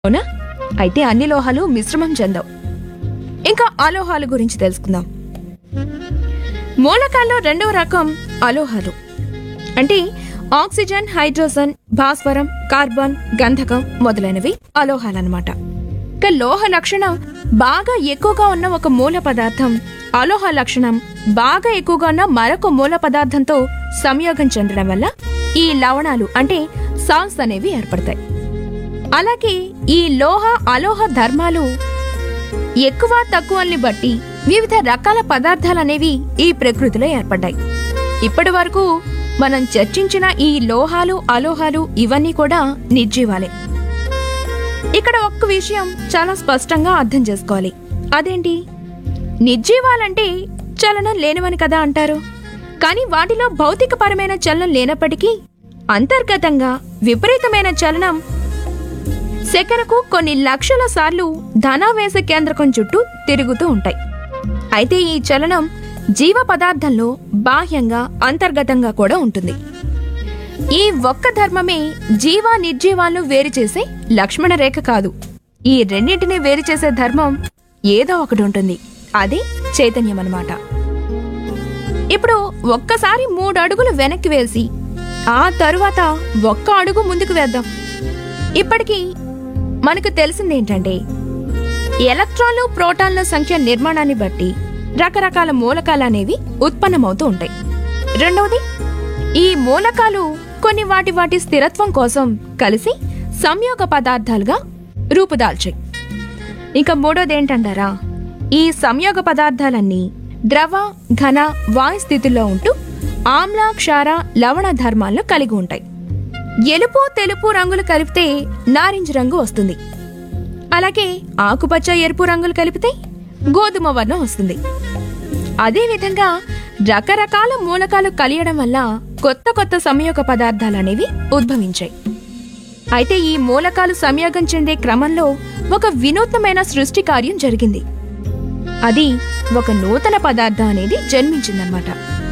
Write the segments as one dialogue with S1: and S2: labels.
S1: అవునా అయితే అన్ని లోహాలు మిశ్రమం చెందవు ఇంకా అలోహాలు గురించి తెలుసుకుందాం మూలకాల్లో రెండవ రకం అలోహాలు అంటే ఆక్సిజన్ హైడ్రోజన్ భాస్వరం కార్బన్ గంధకం మొదలైనవి అలోహాలన్నమాట ఇక లోహ లక్షణం బాగా ఎక్కువగా ఉన్న ఒక మూల పదార్థం అలోహ లక్షణం బాగా ఎక్కువగా ఉన్న మరొక మూల పదార్థంతో సంయోగం చెందడం వల్ల ఈ లవణాలు అంటే సాల్ట్స్ అనేవి ఏర్పడతాయి అలాగే ఈ లోహ అలోహ ధర్మాలు ఎక్కువ తక్కువల్ని బట్టి వివిధ రకాల పదార్థాలనేవి ఈ ప్రకృతిలో ఏర్పడ్డాయి ఇప్పటి వరకు మనం చర్చించిన ఈ లోహాలు అలోహాలు ఇవన్నీ కూడా నిర్జీవాలే ఇక్కడ ఒక్క విషయం చాలా స్పష్టంగా అర్థం చేసుకోవాలి అదేంటి నిర్జీవాలంటే చలనం లేనివని కదా అంటారు కానీ వాటిలో భౌతికపరమైన చలనం లేనప్పటికీ అంతర్గతంగా విపరీతమైన చలనం సెకనుకు కొన్ని లక్షల సార్లు ధనావేశ కేంద్రకం చుట్టూ తిరుగుతూ ఉంటాయి అయితే ఈ చలనం జీవ పదార్థంలో బాహ్యంగా అంతర్గతంగా కూడా ఉంటుంది ఈ ఒక్క ధర్మమే జీవ నిర్జీవాలను వేరు చేసే లక్ష్మణ రేఖ కాదు ఈ రెండింటిని వేరు చేసే ధర్మం ఏదో ఒకటి ఉంటుంది అదే చైతన్యం అన్నమాట ఇప్పుడు ఒక్కసారి మూడు అడుగులు వెనక్కి వేసి ఆ తరువాత ఒక్క అడుగు ముందుకు వేద్దాం ఇప్పటికీ మనకు తెలిసింది ఏంటంటే ఎలక్ట్రాన్లు ప్రోటాన్ల సంఖ్య నిర్మాణాన్ని బట్టి రకరకాల మూలకాలు అనేవి ఉత్పన్నమవుతూ ఉంటాయి రెండవది ఈ మూలకాలు కొన్ని వాటి వాటి స్థిరత్వం కోసం కలిసి సంయోగ పదార్థాలుగా రూపుదాల్చాయి ఇంకా మూడోది ఏంటంటారా ఈ సంయోగ పదార్థాలన్నీ ద్రవ ఘన వాయు స్థితిలో ఉంటూ ఆమ్ల క్షార లవణ ధర్మాలను కలిగి ఉంటాయి ఎలుపు తెలుపు రంగులు కలిపితే నారింజ రంగు వస్తుంది అలాగే ఆకుపచ్చ ఎరుపు రంగులు కలిపితే గోధుమ వర్ణం వస్తుంది అదేవిధంగా రకరకాల మూలకాలు కలియడం వల్ల కొత్త కొత్త సంయోగ పదార్థాలు అనేవి ఉద్భవించాయి అయితే ఈ మూలకాలు సంయోగం చెందే క్రమంలో ఒక వినూత్నమైన సృష్టి కార్యం జరిగింది అది ఒక నూతన పదార్థం అనేది జన్మించిందన్నమాట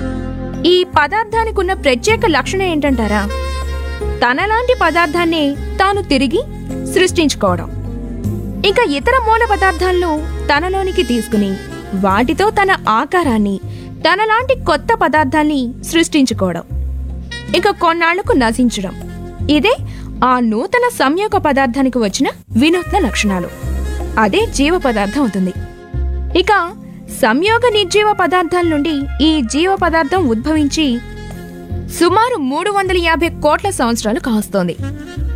S1: ఈ పదార్థానికి ఉన్న ప్రత్యేక లక్షణం ఏంటంటారా తనలాంటి పదార్థాన్ని తాను తిరిగి సృష్టించుకోవడం ఇంకా ఇతర మూల పదార్థాలను తనలోనికి తీసుకుని వాటితో తన ఆకారాన్ని తనలాంటి కొత్త పదార్థాన్ని సృష్టించుకోవడం ఇక కొన్నాళ్లకు నశించడం ఇదే ఆ నూతన సంయోగ పదార్థానికి వచ్చిన వినూత్న లక్షణాలు అదే జీవ పదార్థం అవుతుంది ఇక సంయోగ నిర్జీవ పదార్థాల నుండి ఈ జీవ పదార్థం ఉద్భవించి సుమారు మూడు వందల యాభై కోట్ల సంవత్సరాలు కాస్తోంది